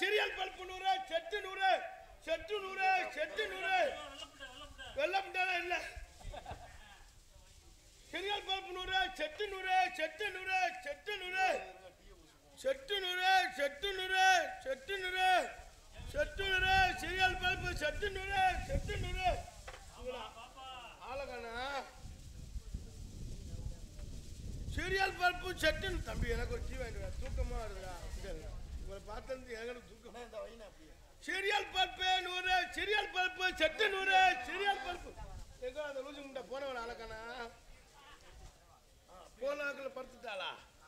Serial bulb நூறு set நூறு set நூறு செட்டு நூறு வெள்ளம் இல்ல சீரியல் பல்பு நூறு செட்டு நூறு செட்டு நூறு செட்டு நூறு செட்டு நூறு செட்டு நூறு செட்டு நூறு செட்டு நூறு சீரியல் பல்பு செட்டு நூறு செட்டு நூறு ஆளகானா சீரியல் பல்பு செட்டு தம்பி எனக்கு ஒரு டீ வாங்கிட்டு வா. தூக்கமா வருதுடா இங்க உங்களை பார்த்தது எனக்கு தூக்கமா இந்த வைனா அப்படியே சீரியல் பல்பு நூறு சீரியல் பல்பு செட்டு நூறு சீரியல் பல்பு எங்க அந்த லூசு முண்டை போனவன் அழகானா போனாக்கில் படுத்துட்டாளா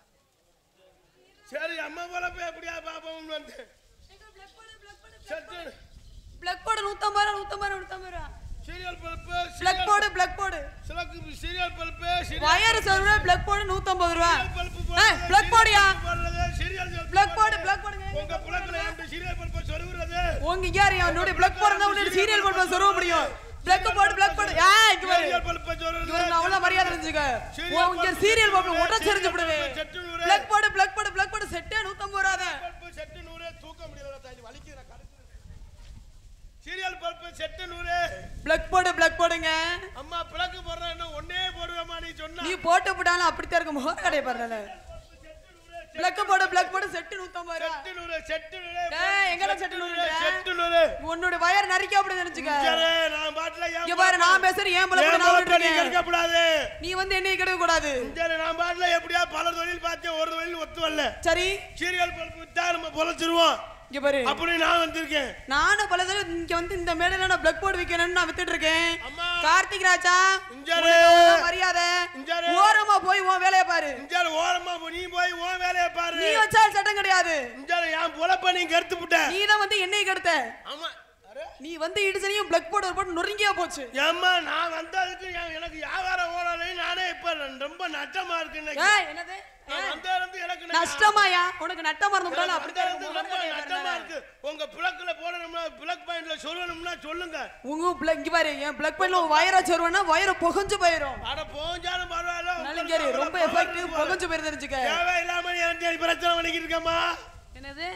சரி அம்மா போல போய் எப்படியா பாப்போம்னு வந்து செட்டு பிளக் போடு நூத்தம்பது ரூபா நூத்தம்பது ரூபா நூத்தம்பது ரூபா சீரியல் பல்பு பிளக் போடு பிளக் போடு சிலக்கு சீரியல் பல்பு வயர் சொல்ற பிளக் போடு நூத்தம்பது ரூபா பல்பு ஏய், plug போடுயா. சீரியல் பிளக் போடு பிளக் போடுங்க உங்க புலக்குல எப்படி சீரியல் பல்பு சொல்லுறது உங்க யாரு அவனோட பிளக் போடுறதா உடனே சீரியல் போட்டு சொருவ முடியும் பிளக் போடு பிளக் போடு ஏய் இங்க பாரு சீரியல் பல்பு சொல்லுறது இவருக்கு அவ்வளவு மரியாதை இருந்துச்சுக்க உங்க சீரியல் போட்டு உடனே செரிஞ்சு விடுவேன் பிளக் போடு பிளக் போடு பிளக் போடு செட்டே நூத்தம்பது ரூபா தான் பல்பு செட்டு நூறு தூக்க முடியல தாண்டி வலிக்குற கடுக்கு சீரியல் பல்பு செட்டு நூறு பிளக் போடு பிளக் போடுங்க அம்மா பிளக்கு போடுறேன் இன்னும் ஒன்னே போடுவேம்மா நீ சொன்னா நீ போட்டு போட்டாலும் அப்படித்தான் இருக்கும் முக கடைய பாருல பிளக் போடு பிளக் போடு செட்டு நூத்தம்பது ரூபா செட்டு நூறு செட்டு நூறு ஏய், எங்கடா செட்டு நூறு? செட்டு நூறு உன்னோட வயர் நரிக்க அப்படி நினைச்சுக்க சரி, நான் பாட்டுல ஏன் இங்க பாரு நான் பேசுறேன் ஏன் பல ஏன் நான் பொழப்ப நீ விட்டுருக்கேன். கெடுக்கக்கூடாது. நீ வந்து என்னைய கெடுக்க கூடாது சரி, நான் பாட்டுல எப்படியா பல தொழில் பார்த்தேன் ஒரு தொழில் ஒத்து வரல சரி சீரியல் பல்பு வித்தா நம்ம பொழைச்சிருவோம் இங்க பாரு அப்படி நான் வந்திருக்கேன் நானும் பல தடவை இங்க வந்து இந்த மேடையில நான் பிளக் போர்டு வைக்கணும்னு நான் வித்துட்டு இருக்கேன் அம்மா. கார்த்திக் ராஜா இஞ்சாரு. உனக்கு அவ்வளவு மரியாதை இஞ்சாரு. ஓரமா போய் உன் வேலையை பாரு இஞ்சாரு ஓரமா போ, நீ போய் உன் வேலையை பாரு நீ வச்சால் சட்டம் கிடையாது இஞ்சாரு என் பொழப்ப நீ கருத்து புட்ட நீ தான் வந்து என்னைய கெடுத்த ஆமா அரே. நீ வந்து இடிச்சனையும் பிளக் போர்டு போட்டு நொறுங்கியா போச்சு ஏம்மா நான் வந்ததுக்கு என்- எனக்கு வியாபாரம் ஓடலை நானே இப்ப ரொம்ப நட்டமா இருக்கு இன்னைக்கு. ஏய் என்னது நான் ஏய், வந்ததுலேருந்து எனக்கு இன்னைக்கு நஷ்டமாயா உனக்கு நட்டம் மறந்து விட்டாலும் எனக்கு அப்படித்தான் வந்ததுலேருந்து இருக்கும். ரொம்ப முகம் நட்டமா கடையை இருக்கு உங்க பிளக்குல போடணும்னா பிளக் பாயிண்ட்ல சொல்லணும்னா சொல்லுங்க உங்க பிளக் இங்க பாரு என் பிளக் பண்ணல வயரா சொருவனா வயர புகஞ்சு போயிரும் அட போஞ்சாலும் பரவாயில்ல நலிங்கரி உங்களுக்கு ரொம்ப அவ்வளவு எஃபெக்டிவ் power புகஞ்சு போயிரு தெரிஞ்சுக்க தேவையில்லாம நீ எனக்கு பிரச்சனை பண்ணிக்கிட்டு இருக்கம்மா என்னது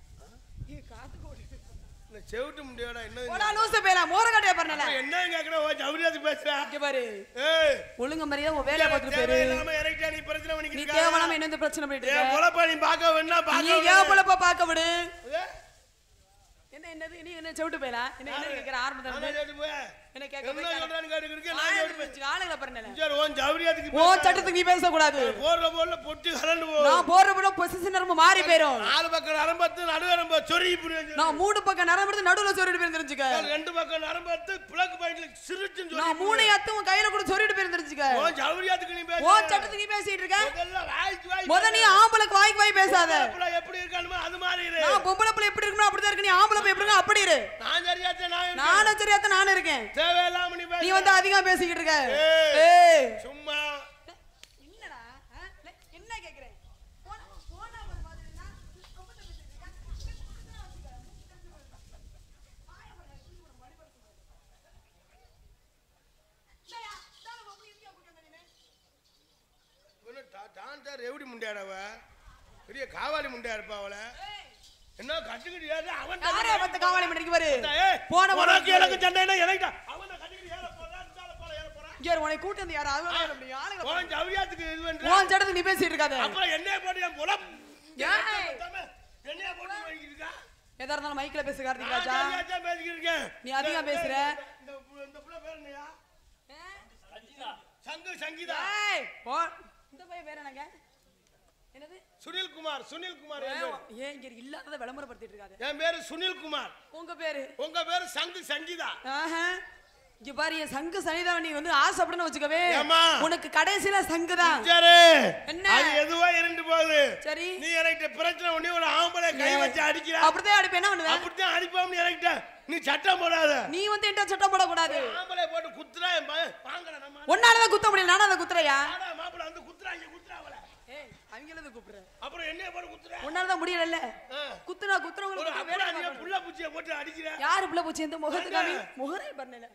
இந்த செவிட்டு முடியாடா என்ன போடா லூசு பேரா மோர கட்டைய பண்ணல என்ன கேக்குற ஓ ஜவுரியாத்து பேசுற இங்க பாரு ஏய் ஒழுங்க மரியாதை உன் வேலையை பார்த்துட்டு போயிரு தேவையில்லாம இறக்கிட்டா நீ பிரச்சனை நீ பண்ணிக்கிட்டு இருக்க தேவையில்லாம என்ன இந்த பிரச்சனை பண்ணிட்டு என் இருக்க பொழப்ப நீ பார்க்க வேணா நீ பார்க்க ஏன் பொழப்ப பார்க்க விடு ஏ, என்ன என்னது நீ என்ன செவிட்டு போயில என்ன என்ன கேக்குற ஆரம்பத்துல நானே இருந்து கேட்டு போய் என்ன கேட்க என்ன போய் சொல்றான்னு கேட்டுக்கிட்டு நான் ஆளுங்களை கேட்டு போய் வச்சுக்க, ஆளுங்களை பண்ணல சரி உன் ஜவுரியாத்துக்கு ஓ சட்டத்துக்கு நீ பேசக்கூடாது போடுற போல பொட்டு கலண்டு போ நான் போற போட பொசிஷன் நரம்பு மாறி போயிரும் நாலு பக்கம் நரம்பத்து நடுவே நம்ப சொருகி புரியுது நான் மூணு பக்கம் நரம்பு எடுத்து நடுவுல சொருட்டு போயிரு தெரிஞ்சுக்க ரெண்டு பக்கம் நரம்பத்து பிளக் பாயிண்ட்ல சிரிச்சுன்னு சொல்லி நான் மூணு எத்து உன் கையில கூட சொருட்டு போயிரு தெரிஞ்சுக்க உன் ஜவுரியாத்துக்கு நீ பேச ஓ சட்டத்துக்கு நீ பேசிட்டு இருக்க முதல்ல வாய்க்கு வாய் முத நீ ஆம்பளைக்கு வாய்க்கு வாய் பேசாத பொம்பளை எப்படி இருக்கானுமோ அது மாதிரி இரு நான் பொம்பளை பிள்ளை எப்படி இருக்கணும் அப்படிதான் இருக்கு நீ ஆம்பளை பிள்ளை எப்படி இருக்கணும் அப்படி இரு நான் சரியாச்சே நான் இருக்கேன். நானும் சரியாத்த நானும் இருக்கேன் தேவையில்லாம நீ பேச நீ வந்து அதிகமா பேசிக்கிட்டு இருக்க ஏய். ஏய் சும்மா என்னடா ஆ? இல்ல, என்ன கேக்குறேன் போனா போனா ஒரு மாதிரினா ரொம்ப இவனு டா- டான்ஸர் எப்படி முண்டியாடவ பெரிய காவாலி முண்டியா இருப்பா அவளை என்ன கட்டுக்கிட்டு ஏறு அவன் யாரே வந்து காவாலி பண்ணிக்கு பாரு ஏய், போன உனக்கு முறை எனக்கு சண்டைனா எனக்குடா அவனை கட்டுக்கிட்டு ஏற போறா இந்தால போற ஏற போறா இங்க இரு, உன்னை கூட்டு வந்து யாரும் அதுவும் வேற முடியும் ஆளுங்க உன் ஜவுரியாத்துக்கு இது பண்ற உன் சட்டத்துக்கு நீ பேசிட்டு இருக்காத அப்புறம் என்னைய போட்டு என் புலம் ஏய். என்னைய போட்டு வாங்கிட்டு இருக்கா எதா இருந்தாலும் மைக்ல பேசு கார்த்திக் நான் ராஜா சரியாச்சா பேசிக்கிட்டு இருக்கேன் நீ அதிகமா பேசுற. இந்த இந்த- இந்த புள்ள பேர் என்னையா சங்கு சங்கீதா ஏய் போ இந்த பையன் பேர் என்னங்க என்னது சுனில் குமார் சுனில் குமார் என் பேரு. ஏன் இங்க இல்லாதத விளம்பரப்படுத்திட்டு இருக்காத என் பேரு சுனில் குமார் உங்க பேரு உங்க பேரு சங்கு சங்கீதா ஆஹா. இங்க பாரு என் சங்கு சனிதான் நீ வந்து ஆசைப்படணும் வச்சுக்கவே ஏம்மா? உனக்கு கடைசியில சங்கு தான் சரி என்ன? அது எதுவா இருந்து போகுது சரி நீ எனக்கு பிரச்சனை பண்ணி ஒரு ஆம்பளை கை வச்சு அடிக்கிற அப்படித்தான் அடிப்பேன் என்ன பண்ணுவேன் அப்படித்தான் அடிப்பான்னு எனக்கு நீ சட்டம் போடாத நீ வந்து என்கிட்ட சட்டம் போடக்கூடாது ஆம்பளை போட்டு குத்துறா என் பையன் வாங்கல நம்ம உன்னாலதான் குத்த முடியல நானும் அதை குத்துறையா ஆனா மாப்பிளை வந்து குத்துறாங்க குத்துறாங்கள ஏய் அவங்களது கூப்பிடுறேன் அப்புறம் என்னைய போட்டு குத்துற உன்னாலதான் முடியல ஆ. குத்துனா ஒரு குத்துறவங்களுக்கு அப்புறம் வேலை நீ பார்க்கணும். புள்ள பூச்சியை போட்டு அடிக்கிற யாரு புள்ள பூச்சி எந்த முகத்துக்காமி முகரே பண்ணல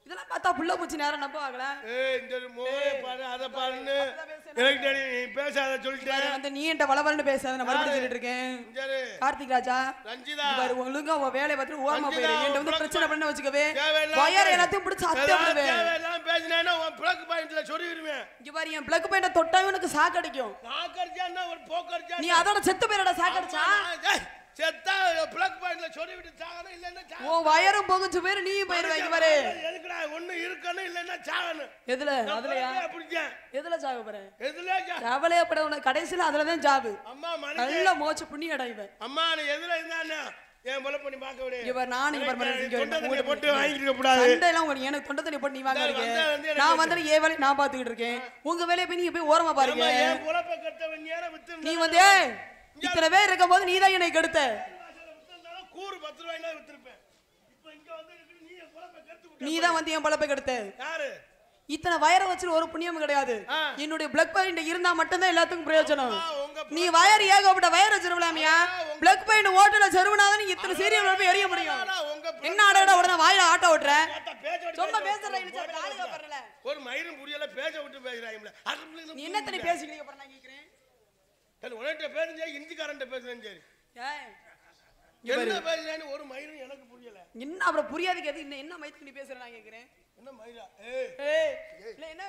இதெல்லாம் பார்த்தா புள்ள பூச்சி நேரம் நம்புவாங்களா ஏய் இந்த மோரே பாரு அத பாருன்னு எனக்கு தெரியும் நீ பேசாத சொல்லிட்டேன் வந்து நீ என்கிட்ட வளவலன்னு பேசாத நான் மறுபடியும் சொல்லிட்டு இருக்கேன் சரி கார்த்திக் ராஜா ரஞ்சிதா இங்க பாரு ஒழுங்கா உன் வேலையை பார்த்துட்டு ஓரமா ரஞ்சிதா, போயிரு என்கிட்ட வந்து உனக்கு பிரச்சனை பண்ண வச்சுக்கவே தேவையில்லாம வயர் எல்லாத்தையும் பிடிச்சி அத்தை ஏதாவது விடுவேன் தேவையில்லாம பேசினேன்னா உன் பிளக் பாயிண்ட்ல சொருவிடுவேன் இங்க பாரு என் பிளக் பாயிண்ட தொட்டாவே உனக்கு சாக்கடிக்கும் நாக்கடிச்சா ஒரு போக்கடிச்சா நீ அதோட செத்து போயிடா சாக்கடிச்சா செத்தா பிளக் பாயிண்ட்ல சொருவிட்டு சாகணும் இல்லைன்னா சாகணும். உன் வயரும் போகுச்சு பேரு நீயும் போயிருவ இங்க பாரு எதுக்குடா ஒண்ணு இருக்கணும் இல்லைன்னா சாகணும் எதுல நான் அதுலயா பிறப்பே அப்படித்தான். எதுல சாக போற எதுல சா- கவலையே பட உனக்கு கடைசியில அதுலதான் ஜாபு அம்மா மனுஷன் நல்ல மோச்சு புண்ணியடா இவன் அம்மா நீ எதுல இருந்தா என் பொல பண்ணி பார்க்க விடு இங்க பாரு நானும் இங்க பாரு எனக்கு மறுபடியும் தொண்டை இங்க தண்ணியை பாரு. போட்டு வாங்கிட்டு கூடாது சண்டை எல்லாம் உங்களுக்கு எனக்கு தொண்டை தண்ணி போட்டு நீ வாங்காதீங்க வந்தா வந்து எனக்கு நான் வந்து ஏன் வேலையை நான் பாத்துக்கிட்டு இருக்கேன் உங்க வேலையை போய் நீங்க போய் ஓரமா பாருங்க ஆமா, என் பொழப்ப கெட்டவன் நேரம் வித்து நீ வந்து ஏய், இத்தனை பேர் இருக்கும் போது நீ தான் என்னை கெடுத்த வித்திருந்தாலும் கூறு பத்து ரூபாய்னா வித்திருப்பேன் இப்ப இங்க வந்து இருக்கு, நீ என் பொழப்ப கெடுத்து விட்ட. நீ தான் வந்து என் பழப்பை கெடுத்த யாரு இத்தனை வயரை வச்சுட்டு ஒரு புண்ணியம் கிடையாது ஆ. என்னுடைய பிளக் பாயிண்ட் இருந்தா மட்டும்தான் எல்லாத்துக்கும் பிரயோஜனம் ஆ, உங்க நீ வயர் ஏகப்பட்ட வயர் வச்சிருக்கலாமியா உங்க- பிளக் பாயிண்ட் ஓட்டல செருவனாதான் நீ இத்தனை சீரியல் போய் எரிய முடியும் ஆனா, உங்க என்ன ஆடா உடனே வாயில ஆட்ட ஓட்டுற பார்த்தா பேச்ச விட்டு சும்மா பேச பேசுற இழுச்சா அப்படி ஆளுங்க பாருல ஒரு மயிரும் புரியல பேச்ச விட்டு பேசுறாங்க நீ என்ன தண்ணி பேசிக்கிறீங்க பாரு நான் கேக்குறேன் உன்கிட்ட பேசும் சரி இந்திக்காரன்ட்ட பேசுறேன் சரி ஏய், இங்க என்ன பாரு. பேசுறேன்னு ஒரு மயிரும் எனக்கு புரியல என்ன அப்புறம் புரியாதுக்கு எது என்ன என்ன மயத்துக்கு நீ பேசுற நான் கேக்குறேன் என்ன மயிரா ஏய் ஏய் இல்ல என்ன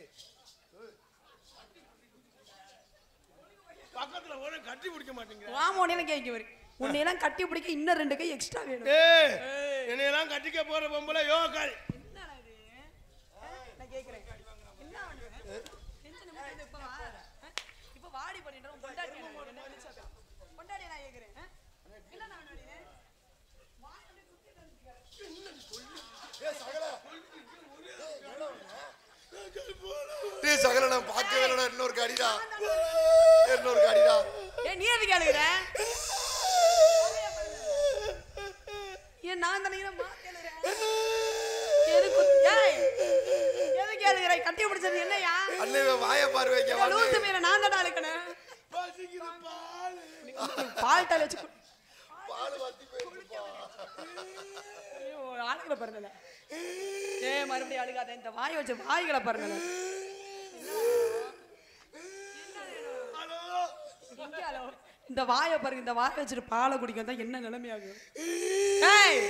பக்கத்துல ஒரு கட்டி பிடிக்க மாட்டேங்கிற வாம உடனே கேட்க வரு உன்னை எல்லாம் கட்டி பிடிக்க இன்னும் ரெண்டு கை எக்ஸ்ட்ரா வேணும் ஏய் என்னையெல்லாம் கட்டிக்க போற பொம்பளை யோகால் என்னடா இது ஆ, நான் கேக்குறேன் என்ன பண்ணுவ? டென்ஷன் போட்டு இப்ப வா. ஆ? இப்ப வாடி பண்ணிட்டு உன் பொண்டாட்டி என்ன என்ன நினைச்சாக்கா? பொண்டாட்டியை நான் கேக்குறேன் ஆ? என்ன நான் பண்ணுவேன்? வாய் அப்படியே குத்திட்டு வந்துருக்க. டேய் சகல நான் பார்க்கவே இல்லடா இன்னொரு காடிடா இன்னொரு காடிடா ஏய், நீ எதுக்கு அழுகுற? ஏன் நான் தானே இதை மாத்தி அழுகுறேன்? எதுக்கு ஏய், எதுக்கு அழுகுற? கட்டி பிடிச்சது என்னய்யா? அண்ணே வாய பாரு வைக்க இந்த லூசு மேல நான் தானே அழுக்கணும். பசிக்குது பால் பால் டால் வச்சு கு- பால் வாத்தி போயிருப்பா ஐயோ, ஆளுகளை பாருங்கல ஏ மறுபடியும் அழுகாத இந்த வாய் வச்சு வாய்களை பாருங்கல ஹலோ இங்க அளவு. இந்த வாயை பாருங்க இந்த வாயை வச்சுட்டு பாலை குடிக்க தான் என்ன நிலைமையாகும் ஏய்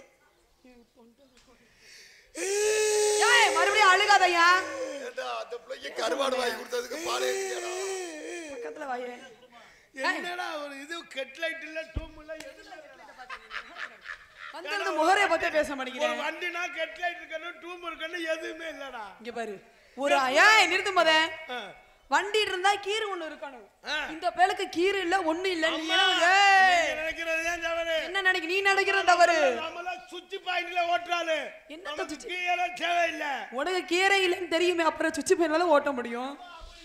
ஏய் மறுபடியும் அழுகாதய்யா ஏண்டா அந்த பிள்ளைக்கு கருவாடு வாங்கி கொடுத்ததுக்கு பால் ஏத்தியாடா பக்கத்துல வாயே என்னடா ஒரு இது கெட்லைட் இல்ல டூம் இல்ல எதுவுமே இல்ல. வந்து முகரைய பத்தி பேச ஒரு மாட்டேங்கிறேன் வண்டினா கெட்லைட் இருக்கணும் டூம் இருக்கணும் எதுவுமே இல்லடா இங்க பாரு ஒரு ஏய் நிறுத்தும் போதே ஆ. வண்டி இருந்தா கீறு ஒண்ணு இருக்கணும் ஆ. இந்த பேலுக்கு கீறு இல்ல ஒண்ணு இல்ல நீ அம்மா, என்ன ஏய், நீங்க நினைக்கிறது ஏன் தவறு என்ன நினைக்க நீ நினைக்கிற தவறு நம்மளாம் சுத்தி பாயிண்ட்ல ஓட்டுறாரு என்னத்த நமக்கு சுத்தி- கீழே தேவையில்ல உனக்கு கீரை இல்லைன்னு தெரியுமே அப்புறம் சுச்சி பையனால ஓட்ட முடியும்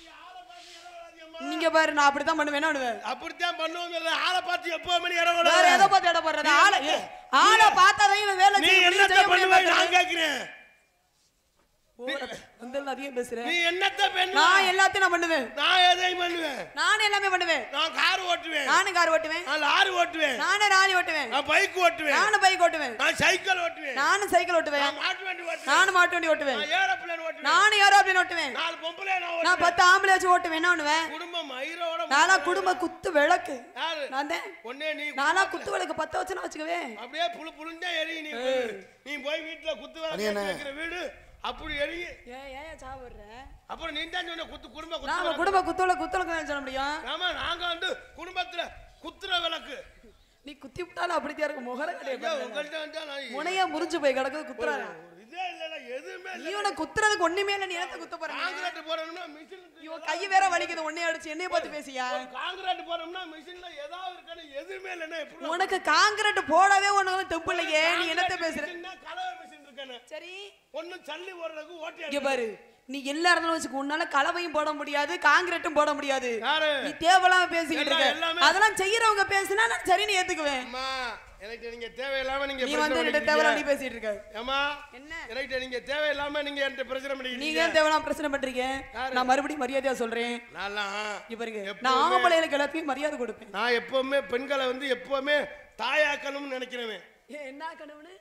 நீங்க பாரு நான் அப்படித்தான் பண்ணுவேன் என்ன பண்ணுவேன் அப்படித்தான் பண்ணுவோம் ஆளை பார்த்து எப்போ மணி வேற இறங்கணும் எதை பார்த்து இடம் போடுறது ஆளை ஏய், ஆளை பார்த்தாதான் இவன் வேலை நீ செய்ய முடியும், என்னத்த செய்ய முடியும் பண்ணுவ நான் பார்க்கறது. கேக்குறேன் ஓவரா- வந்து அதிகம் பேசுறேன் நீ என்னத்த பண்ணுவ நான் எல்லாத்தையும் நான் பண்ணுவேன் நான் எதையும் பண்ணுவேன் நானும் எல்லாமே பண்ணுவேன் நான் கார் ஓட்டுவேன் நானும் கார் ஓட்டுவேன் நான் லாரி ஓட்டுவேன் நானும் ராலி ஓட்டுவேன் நான் பைக் ஓட்டுவேன் நானும் பைக் ஓட்டுவேன் நான் சைக்கிள் ஓட்டுவேன் நானும் சைக்கிள் ஓட்டுவேன் நான் மாட்டு வண்டி ஓட்டுவேன் நானும் மாட்டு வண்டி ஓட்டுவேன் நான் ஏரோப்ளேன் ஓட்டுவேன் நானும் ஏரோப்ளேன் ஓட்டுவேன் நாலு பொம்பளை நான் நான் ஓட்டுவேன் பத்து ஆம்பளை வச்சு ஓட்டுவேன் என்ன பண்ணுவேன் குடும்பம் மயிரோட நானா குடும்ப குத்து விளக்கு யாரு நான் தான் ஒன்னே நீ நானா குத்து விளக்கு பத்த வச்சு நான் வச்சுக்குவேன் அப்படியே புழு புழுஞ்சா எரி நீ நீ போய் வீட்டுல குத்து வேலை அண்ணே, அண்ணே. வைக்கிற வீடு அப்படி எரி ஏன் ஏன் சாப்பிடுற அப்புறம் நீ தான் சொன்ன குத்து குடும்ப குத்து நாம விளக்கு. குடும்ப குத்து விளக்கு குத்து விளக்கு சொல்ல முடியும் ஆமா நாங்க வந்து குடும்பத்துல குத்துற விளக்கு நீ குத்தி விட்டாலும் அப்படித்தான் இருக்கும் முகர ஐயா, கிடையாது உங்கள்ட்ட வந்தா நான் முனைய முறிஞ்சு போய் கிடக்குது குத்துறாரு ஒரு இதே இல்லடா எதுவுமே நீ இல்ல உன குத்துறதுக்கு ஒண்ணுமே இல்ல நீ என்னத்த குத்த போற காங்கிரீட் போறோம்னா மிஷின் இவன் கை வேற வலிக்குது உன்னைய அடிச்சு என்னைய பார்த்து பேசியா காங்கிரீட் போறோம்னா மிஷின்ல ஏதாவது இருக்கணும் எதுவுமே இல்லைன்னா எப்படி உனக்கு காங்கிரீட் போடவே உனக்கு தெம்பு இல்லையே நீ என்னத்த பேசுற மிஷின்னா கலவை மிஷின் இருக்கணும் சரி ஒண்ணு தள்ளி ஓடுறதுக்கு ஓட்டி இங்க பாரு நீ எல்லா இடத்துல வச்சுக்க உன்னால கலவையும் போட முடியாது காங்கிரீட்டும் போட முடியாது யாரு நீ தேவையில்லாம பேசிக்கிட்டு எல்லாம், இருக்க எல்லாமே- அதெல்லாம் செய்யறவங்க பேசினா நான் சரி நீ ஏத்துக்குவேன் அம்மா எனக்கு நீங்க தேவையில்லாம நீங்க நீ பிரச்சனை வந்து என்கிட்ட பண்ணிக்கிட்டு தேவையில்லாம நீ இருக்கீங்க. பேசிட்டு இருக்க ஏம்மா என்ன எனக்கு நீங்க தேவையில்லாம நீங்க என்கிட்ட பிரச்சனை நீங்க பண்ணிக்கிட்டீங்க ஏன் தேவையில்லாம பிரச்சனை பண்றீங்க யாரு? நான் மறுபடியும் மரியாதையா சொல்றேன் நான்லாம் இங்க பாருங்க எப்பவுமே- நான் ஆம்பளைகளுக்கு எல்லாத்தையும் மரியாதை கொடுப்பேன் நான் எப்பவுமே பெண்களை வந்து எப்பவுமே தாயாக்கணும்னு நினைக்கிறவன் ஏன் என்ன கனவுன்னு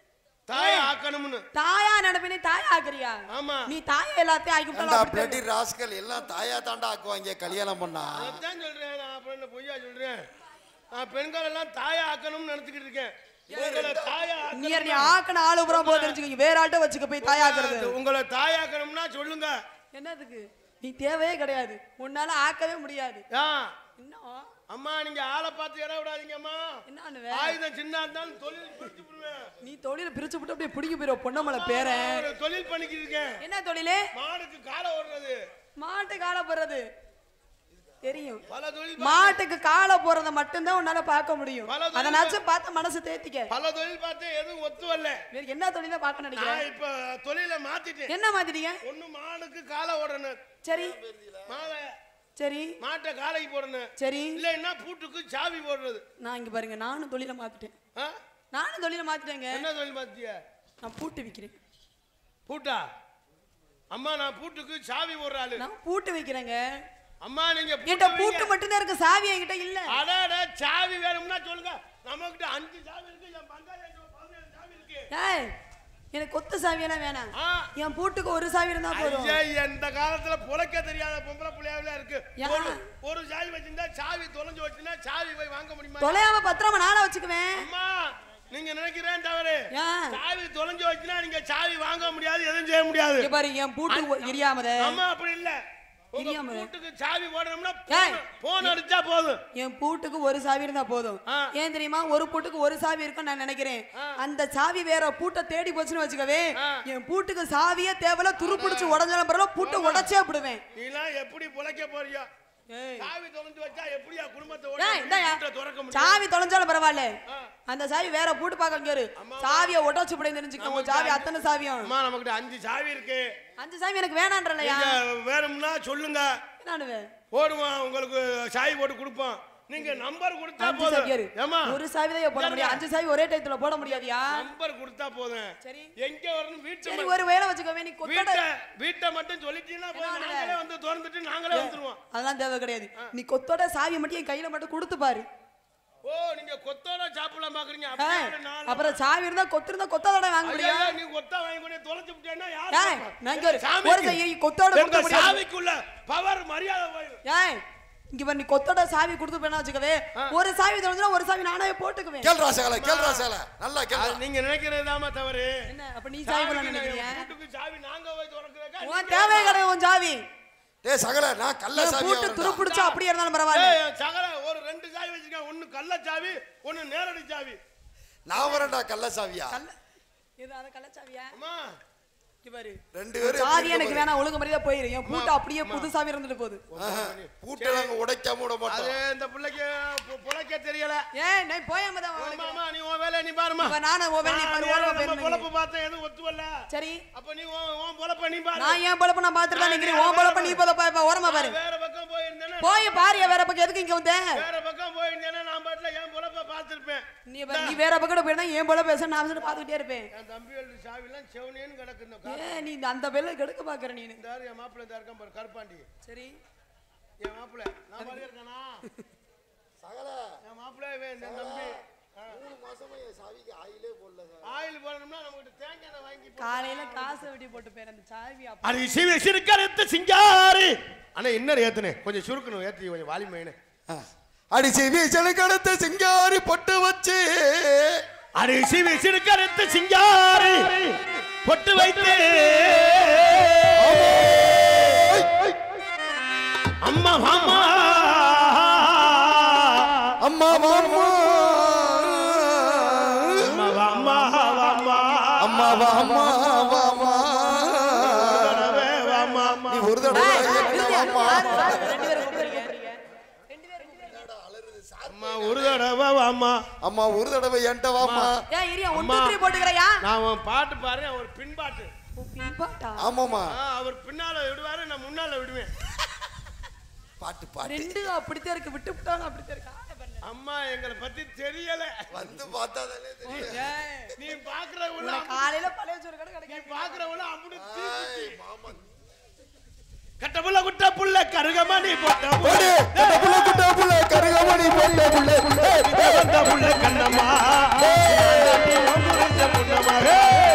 தாய் ஆக்கணும்னு தாயா நடப்பினே தாயா ஆக்குறியா ஆமா நீ தாயா எல்லாத்தையும் ஆக்கி ஏண்டா விட்டாலும் பிளடி ராஸ்கல் எல்லாம் தாயா தாண்டா ஆக்குவாங்க கல்யாணம் பண்ணா அதான் சொல்றேன் நான் அப்புறம் என்ன பொய்யா சொல்றேன் நான் பெண்கள் எல்லாம் தாயா ஆக்கணும்னு நினைச்சுக்கிட்டு இருக்கேன் உங்களை தாயா ஆக்க- நீ நீ ஆக்கன ஆளு புறம் போக தெரிஞ்சுக்க வேற ஆட்ட வச்சுக்க போய் தாயாக்குறது உங்களை தாயாக்கணும்னா சொல்லுங்க என்னதுக்கு நீ தேவையே கிடையாது உன்னால ஆக்கவே முடியாது ஆ இன்னும் அம்மா நீங்க ஆளை பார்த்து இட விடாதீங்கம்மா என்ன பண்ணுவ? ஆயுதம் சின்ன இருந்தாலும் தொழில் பிடிச்சு விடுவேன் நீ தொழில பிரிச்சு விட்டு அப்படியே பிடிக்க போயிடும் பொன்னமலை பேரன் ஒரு தொழில் பண்ணிக்கிட்டு இருக்கேன் என்ன தொழிலு மாடுக்கு காலை ஓடுறது மாட்டு காலை போறது தெரியும் பல தொழில் மாட்டுக்கு காலை போறத மட்டும்தான் உன்னால பார்க்க முடியும் பல தொழில் அதனாச்சும் பார்த்து மனசு தேத்திக்க பல தொழில் பார்த்து எதுவும் ஒத்து வரல வேற என்ன தொழில பார்க்க நினைக்கிறேன் நான் இப்ப தொழிலை மாத்திட்டேன் என்ன மாத்திட்டீங்க ஒண்ணு மாடுக்கு காலை ஓடணும் சரி மாலை சரி மாட்டை காலைக்கு போடணும் சரி இல்லைன்னா பூட்டுக்கு சாவி போடுறது நான் இங்க பாருங்க நானும் தொழில மாத்திட்டேன் ஆ? நானும் தொழில மாத்திட்டேங்க என்ன தொழில் மாத்திய நான் பூட்டு விக்கிறேன் பூட்டா அம்மா நான் பூட்டுக்கு சாவி போடுற ஆளு நான் பூட்டு வைக்கிறேங்க அம்மா நீங்க என்கிட்ட பூட்டு பூட்டு வைங்க. மட்டும்தான் இருக்கு சாவி என்கிட்ட இல்ல அடாட சாவி வேணும்னா சொல்லுங்க நம்ம கிட்ட அஞ்சு சாவி இருக்கு என் பங்காளி பதினேழு சாவி இருக்கு ஏய் எனக்கு கொத்த சாவியெல்லாம் வேணாம் ஆ என் பூட்டுக்கு ஒரு சாவி இருந்தா போதும் ஐயா இந்த காலத்துல புழைக்க தெரியாத பொம்பளை பிள்ளையாவில இருக்கு யா. ஒரு ஒரு சாவி வச்சிருந்தா சாவி தொலைஞ்சு வச்சுன்னா சாவி போய் வாங்க முடியுமா தொலையாம பத்திரமா நானா வச்சுக்குவேன் அம்மா நீங்க நினைக்கிறேன் தவறு ஏன் சாவி தொலைஞ்சு வச்சுன்னா நீங்க சாவி வாங்க முடியாது எதுவும் செய்ய முடியாது இங்க பாரு என் பூட்டு எரியாமத அம்மா அப்படி இல்ல உங்க தெரியாம. வீட்டுக்கு சாவி போடணும்னா ஏய். போன் அடிச்சா போதும் என் பூட்டுக்கு ஒரு சாவி இருந்தா போதும் ஆ. ஏன் தெரியுமா ஒரு பூட்டுக்கு ஒரு சாவி இருக்கும்னு நான் நினைக்கிறேன் அந்த சாவி வேற பூட்டை தேடி போச்சுன்னு வச்சுக்கவே ஆ. என் பூட்டுக்கு சாவியே தேவையில்ல துரு பிடிச்சு உடஞ்சாலும் பரவாயில்ல பூட்டை உடைச்சே விடுவேன் நீலாம் எப்படி புழைக்க போறியா ஏய். சாவி தொலைஞ்சு வச்சா எப்படியா குடும்பத்தை ஏய், ஓட இந்தாயா. வீட்டை திறக்க முடியும் சாவி தொலைஞ்சாலும் பரவாயில்ல ஆ. அந்த சாவி வேற பூட்டு பார்க்க இங்க இரு சாவியை உடைச்சு விட தெரிஞ்சுக்க உன் சாவி அத்தனை சாவியும் அம்மா நமக்கிட்ட அஞ்சு சாவி இருக்கு அஞ்சு சாவி எனக்கு வேணான்றலையா நீங்க வேணும்னா சொல்லுங்க என்னன்னு போடுவோம் உங்களுக்கு சாவி போட்டு கொடுப்போம் நீங்க நம்பர் கொடுத்தா அஞ்சு சாவி இரு. போதும் ஏமா ஒரு சாவி தான் போட முடியும் அஞ்சு சாவி ஒரே டயத்துல போட முடியாதியா நம்பர் கொடுத்தா போதும் சரி எங்க வரணும் வீட்டு சரி ஒரு வேலை வச்சுக்கவே நீ கொத்தட வீட்டை வீட்டை மட்டும் சொல்லிட்டீங்கன்னா போதும் என்ன நாங்களே வந்து திறந்துட்டு நாங்களே வந்துருவோம் அதெல்லாம் தேவை கிடையாது நீ கொத்தோட சாவி மட்டும் என் கையில மட்டும் கொடுத்து பாரு ஓ நீங்க கொத்தோட சாப்பிடலாம் பாக்குறீங்க ஏய், அப்படியே நாலு- அப்புறம் சாவி இருந்தா கொத்து இருந்தா கொத்தோட வாங்க ஐயா, முடியும் நீ கொத்தா வாங்கி கொண்டு தொலைச்சு விட்டேன்னா யார் ஏய், பாப்பா? நான் இங்க ஒரு- சாமிக்கு. ஒரு சாவி கொத்தோட எங்க கொடுக்க முடியாது. சாவிக்குள்ள பவர் மரியாதை போயிடும் ஏய் இங்க பாரு நீ கொத்தோட சாவி கொடுத்து போனா வச்சுக்கவே ஒரு சாவி தொலைஞ்சா ஒரு சாவி நானே போட்டுக்குவேன் கேள்றா சேகல கேள்றா சேகல நல்லா கேள்றா அது நீங்க நினைக்கிறதாமா தவறு என்ன அப்ப நீ சாவி பண்ண சாவிக்கு நான் நினைக்கிறியா என் வீட்டுக்கு சாவி நாங்க போய் திறக்கிறதா உன் தேவையே கிடையாது உன் சாவி டேய் சகல நான் கள்ள என் சாவி பூட்டு துரு பிடிச்சா அப்படியே இருந்தாலும் பரவாயில்ல ஏய், சகல ஒரு ரெண்டு சாவி வச்சிருக்கேன் ஒன்னு கள்ள சாவி ஒன்னு நேரடி சாவி நான் வரேன்டா கள்ள சாவியா கள்ள இது அத கள்ளச்சாவியா அம்மா இங்க பாரு ரெண்டு பேரும் சாவி எப்படி எனக்கு இருக்க வேணாம் ஒழுங்கு மாதிரியே போயிரு என் பூட்டு அப்படியே புது சாவி இருந்துட்டு போகுது ஆஹா, பூட்டை நாங்க உடைக்காம விட அது மாட்டோம் இந்த பிள்ளைக்கு பு- புழைக்க தெரியல ஏய் நான் போயாம தான் ஆமா, ஆமா, நீ உன் வேலையை நீ பாருமா இப்ப நானும் உன் வேலையை நான் பாரு, வேற ஓரமா நம்ம போயிருந்தேன். பொழப்பு பார்த்தேன் எதுவும் ஒத்து வரல சரி அப்ப நீ உன் உன் பொழப்ப நீ பாரு நான் ஏன் பொழப்பு நான் பாத்துட்டு தான் நிக்கிறேன் உன் பொழப்ப நீ பொழப்ப இப்ப ஓரமா பாரு நான் வேற பக்கம் போயிருந்தேன்னா போய் பாரு வேற பக்கம் எதுக்கு இங்க வந்த வேற பக்கம் போயிருந்தேன்னா நான் பாட்டுல என் பொழப்ப பார்த்திருப்பேன் நீ பாரு, நீ வேற பக்கம் போயிருந்தா ஏன் பொழப்ப பேச நான் வந்து பாத்துக்கிட்டே இருப்பேன் என் தம்பியோட சாவிலாம் செவனேன்னு கிடக்கு இந்த கா- ஏன் நீ இந்த அந்த பெல்ல கெடுக்க பாக்குற நீ இந்த ஆளு என் மாப்பிள்ளை இந்த இருக்கான் பாரு கருப்பாண்டி சரி என் மாப்பிள்ளை நான் மாதிரி இருக்கானா சகல என் மாப்பிள்ளை இவன் இந்த தம்பி மூணு மாசமா என் சாவிக்கு ஆயிலே போடல சார் ஆயில் போடணும்னா நம்மகிட்ட தேங்காய் எண்ணெய் வாங்கி போ- காலையில காசை வெட்டி போட்டு போயிரு அந்த சாவி அப்ப அது சிவ சிறுக்கருத்து சிங்காரி அண்ணா இன்னும் ஏத்துனே கொஞ்சம் சுருக்கணும் ஏத்தி கொஞ்சம் வாலிமையினு அடிச்சு வீச்சலு கடத்த சிங்காரி பொட்டு வச்சு அது சிவ சிறுக்கருத்து சிங்காரி பொட்டு வைத்து அம்மா அம்மா அம்மா மாமா அம்மா அம்மா அம்மா வா அம்மா வா அம்மா அம்மா நீ ஒரு தடவை ஏய், என்கிட்ட வாம்மா. ரெண்டு பேரும் கூப்பிடுறீங்க ரெண்டு பேரும் கூப்பிடுறீங்க. அம்மா ஒரு தடவை அம்மா அம்மா ஒரு தடவை என்கிட்ட வாம்மா ஏன் இரியா ஒன் அம்மா. டூ த்ரீ போட்டுக்கறியா நான் உன் பாட்டு பாரு அவர் பின்பாட்டு பாட்டா ஆமாமா ஆ, அவர் பின்னால விடுவாரு நான் முன்னால விடுவேன் பாட்டு பாட்டு ரெண்டு அப்படித்தான் இருக்கு விட்டு விட்டாலும் அப்படித்தான் இருக்கு ஆளை பாருங்க. அம்மா எங்களை பத்தி தெரியல வந்து பார்த்தாதானே தெரியும் ஏய், நீ பாக்குறவங்கள உனக்கு காலையில பழைய சோறு கடை நீ கிடைக்காது பாக்குறவங்கள அப்படி ஏய், மாமா கட்ட புள்ள குட்ட புள்ள கருகமணி போட்ட போடு, கட்ட புள்ள, குட்ட புள்ள, கருகமணி போட்ட புள்ள. ஏய், ஏய், வந்த புள்ள கண்ணம்மா புண்ணம்மா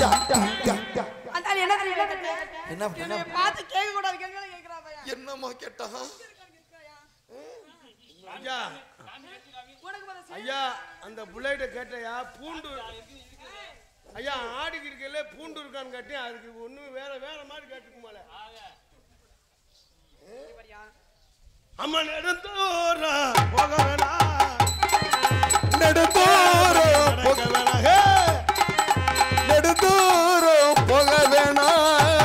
அந்த ஆள் என்ன தெரியுமா கேட்டேன்? என்ன என்ன என்னைய பார்த்து கேட்க கூடாது கேட்கல கேட்கிறா பையன் என்னம்மா கேட்டா ஐயா உனக்கு பதில் சொல்லு. ஐயா அந்த புள்ளைகிட்ட கேட்டையா பூண்டு ஐயா ஆடிக்கு இருக்கல பூண்டு இருக்கான்னு கேட்டேன் அதுக்கு ஒண்ணு வேற வேற மாதிரி கேட்டுக்குமால பாரியா. அம்மா நெடுந்தோரா போக வேணாம் நெடுந்தூரம் நடக்க வேணாம் ஹே! நெடுந்தூரம் போக வேணாம்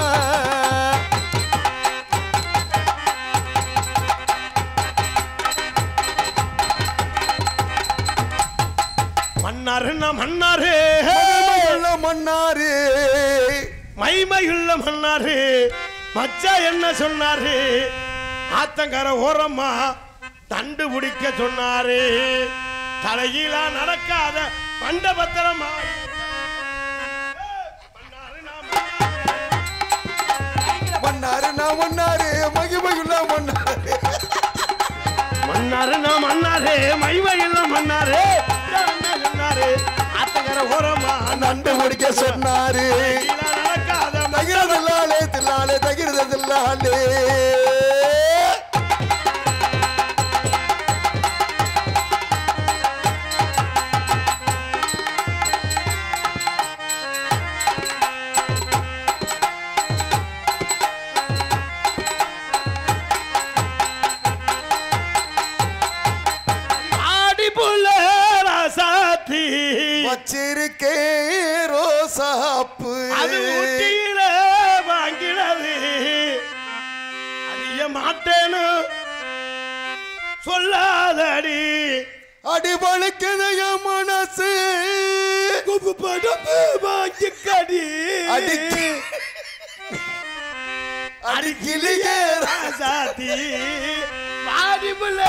மன்னாருன்னா மன்னாரு மகிமையுள்ள மன்னாரு மைமையுள்ள மன்னாரு மச்சா என்ன சொன்னாரு ஆத்தங்கர ஓரமா தண்டு பிடிக்க சொன்னாரு தலைகீழா நடக்காத மண்டபத்திரமா மன்னாரு நான் மன்னாரு மகிமையுள்ள மன்னாரு மன்னாரு நான் மன்னாரு மைமையுள்ள மன்னாரு என்ன சொன்னாரு ஆத்தங்கர ஓரமா நண்டு முடிக்க சொன்னாரு தலைகீழா நடக்காத தகிரதில்லாலே தில்லாலே தகிரதில்லாலே ஆடி புள்ள ராசாத்தி வச்சிருக்கே ரோசாப்பு அது ஊட்டியில வாங்கினது அதிக மாட்டேன்னு சொல்லாதடி அடிபழுக்குது என் மனசு படப்பு வாங்கிக்கடி அடிக்கு அடிக்கிலேயே ராசாத்தி ஆடி புள்ள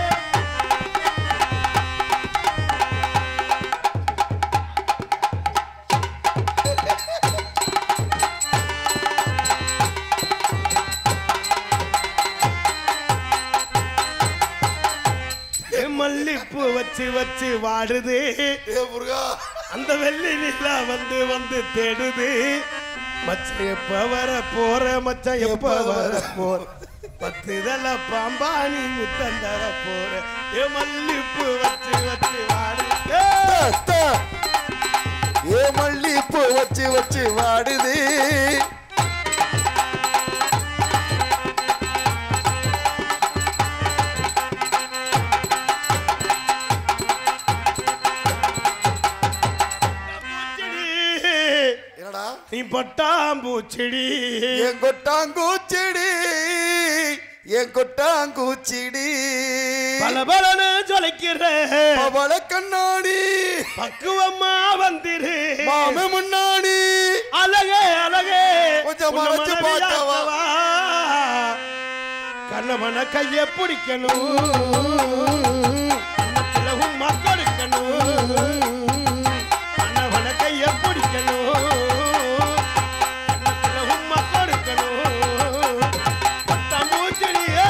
மல்லிப்பூ வச்சு வச்சு வாடுது ஏ முருகா அந்த வெள்ளி நிலா வந்து வந்து தேடுது மச்ச எப்ப வர போற மச்ச எப்ப வர போற பத்து தல பாம்பானி முத்தந்தர போற ஏ மல்லிப்பூ வச்சு வச்சு வாடுது தா, தா. ஏ மல்லிப்பூ வச்சு வச்சு வாடுது பூச்செடி, என்னடா நீ பட்டாம்பூச்செடி என் கொட்டாங்கூச்செடி என் கொட்டாங்கூச்சிடி பல பலன்னு ஜொலிக்கிற அவள கண்ணாடி பக்குவமா வந்திரு மாம முன்னாடி அழகே அழகே கொஞ்சம் உன்னை மறைச்சு மனைவியாக்கவா? பார்க்கவா? கண்ணமன கைய பிடிக்கணும் கண்ணத்துல உம்மா கொடுக்கணும் கண்ணவன கைய பிடிக்கணும் கண்ணத்துல உம்மா கொடுக்கணும் பட்டாம்பூச்செடியே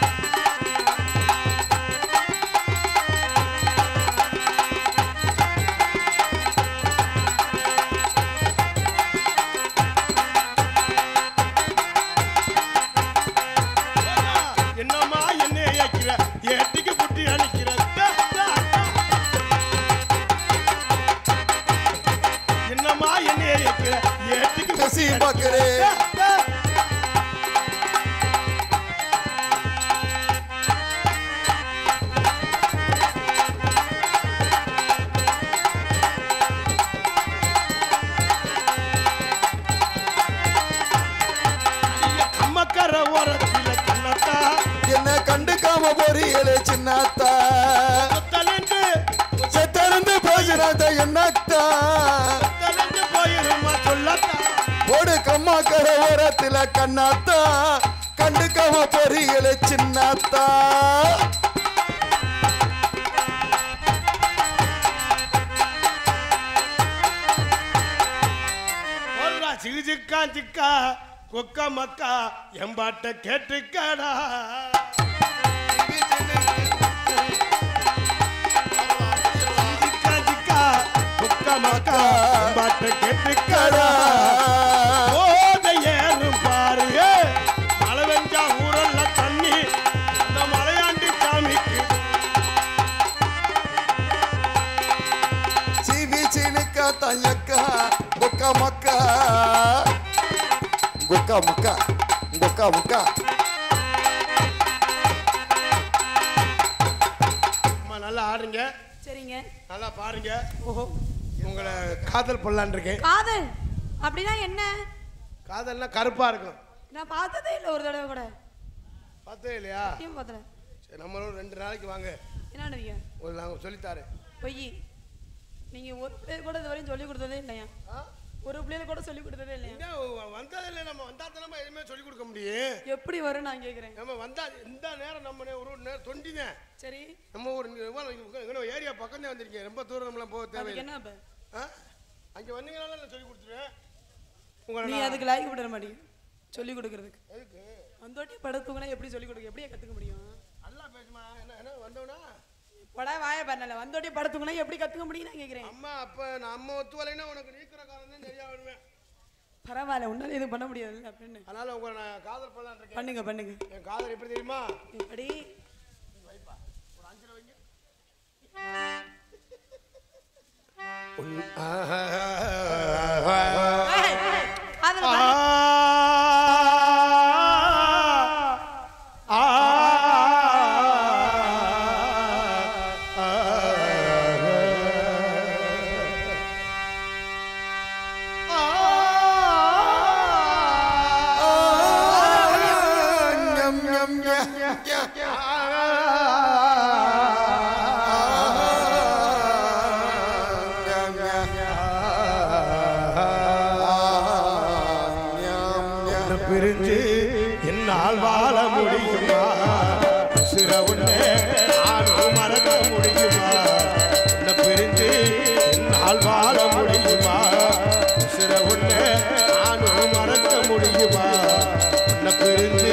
என்னம்மா என்ன ஏக்கிற ஏட்டிக்கு புட்டி அணிக்கிற டா, டா, டா. என்னம்மா என்ன ஏக்கிற ஏட்டிக்கு பேசி பார்க்கிறேன் டா, டா. அடிய கம்மக்கர ஓரத்தில கண்ணத்தா என்ன கண்டுக்காம போறீங்களே சின்னத்தா முத்தலென்று செத்தருந்து போகிறாத என்னத்தா முத்தலென்று போயிருமா சொல்லத்தா போடு கம்மா கரை ஓரத்துல கண்ணாத்தா கண்டுக்காம போறீங்களே சின்னத்தா போடுறா சிகிச்சிக்கா சிக்கா கொக்கா மக்கா எம்பாட்ட கேட்டுக்கடா சிக்கா சிக்கா கொக்க மக்கா மக்கா பாட்டு கேட்டுக்கடா போதை ஏறும் பாருங்க மழை வெஞ்சா ஊரல்ல தண்ணி இந்த மலையாண்டி சாமிக்கு சிவி சினுக்கா தயக்கா முக்கா மக்கா குக்கா முக்கா குக்கா முக்கா அம்மா நல்லா ஆடுறீங்க சரிங்க நல்லா பாருங்க ஓஹோ உங்களை காதல் பண்ணலான் இருக்கேன் காதல் அப்படின்னா என்ன காதல்னா கருப்பா இருக்கும் நான் பார்த்ததே இல்லை ஒரு தடவை கூட பார்த்தே இல்லையா ஏன் பார்த்தல சரி நம்மளும் ரெண்டு நாளைக்கு வாங்க என்னடுவீங்க ஒரு நாங்கள் சொல்லித்தாரேன் பொய் நீங்க ஒரு பிள்ளைய கூட இது வரையும் சொல்லி கொடுத்ததே இல்லையா ஒரு பிள்ளையில கூட சொல்லி கொடுத்ததே இல்லையா என்ன வந்ததில்லை நம்ம வந்தா தானே எதுவுமே சொல்லி கொடுக்க முடியும் எப்படி வரும் நான் கேக்குறேன் நம்ம வந்தா இந்த நேரம் நம்ம நே- ஒரு நேரம் தொண்டிதான் சரி நம்ம ஒரு இவ்வளோ ஏரியா பக்கம் தான் வந்திருக்கேன் ரொம்ப தூரம் நம்மளாம் போக அதுக்கு தேவையில்லை என்ன இப்ப ஆ அங்கே வந்தீங்கனால நான் சொல்லி கொடுத்துருவேன் உங்களை நீ நான் அதுக்கு லாய்க்கு விட மாட்டீங்க சொல்லி கொடுக்கறதுக்கு எதுக்கு வந்தோட்டி படுத்துங்கன்னா எப்படி சொல்லி கொடுக்க எப்படியே கத்துக்க முடியும் நல்லா பேசுமா என்ன என்ன வந்தவனா படா வாய பண்ணல வந்தோட்டி படுத்துங்கன்னா எப்படி கத்துக்க முடியும் நான் கேக்குறேன் அம்மா அப்போ நம்ம ஒத்து வரலைன்னா உனக்கு நீக்கிற காலம் தான் சரியா வருவேன் பரவாயில்ல உன்னால எதுவும் பண்ண முடியாது அப்படின்னு அதனால உங்களை நான் காதல் பண்ணலான் இருக்கேன் பண்ணுங்க பண்ணுங்க என் காதல் எப்படி தெரியுமா எப்படி ஏய், ஏய், அதுல ஆ பண்ணு. ஆ ஞம், ஞம், ஞம், ஞம், ஞம். ஞம், ஞம், ஞம், ஞம். உன்னை பிரிஞ்சு என்னால் வாழ முடியுமா சிற உன்னை நானும் மறக்க முடியுமா உன்னை பிரிஞ்சு என்னால் வாழ முடியுமா சிற உன்னை நானும் மறக்க முடியுமா உன்னை பிரிஞ்சு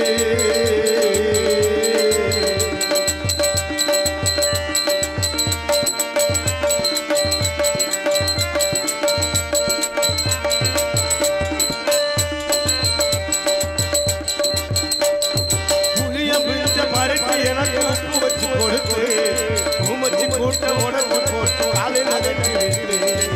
புளிய பிஞ்ச பறித்து எனக்கு உப்பு வச்சு கொடுத்து பூமச்சி கூட்ட உடம்பு போட்டு காலில் அகற்றி விட்டு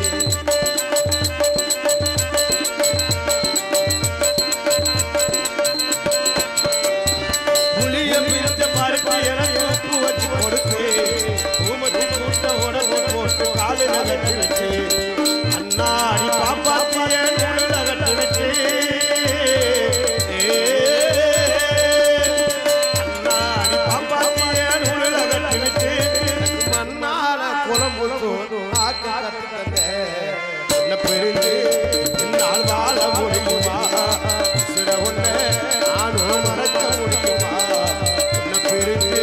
புளிய பிஞ்ச பறித்து எனக்கு உப்பு வச்சு கொடுத்து பூமச்சி கூட்ட உடம்பு போட்டு காலில் அகற்றி விட்டு அண்ணாடி பாப்பாத்திய நூலில் அகற்றி விட்டு அண்ணாடி பாப்பாத்திய நூலில் அகற்றி விட்டு மண்ணால குலம் முழுவதும் ஆக்க கத்துத்தந்த என்ன பிரிந்து என்னால் வாழ முடியுமா சில ஒண்ணு நானும் மறக்க முடியுமா என்ன பிரிந்து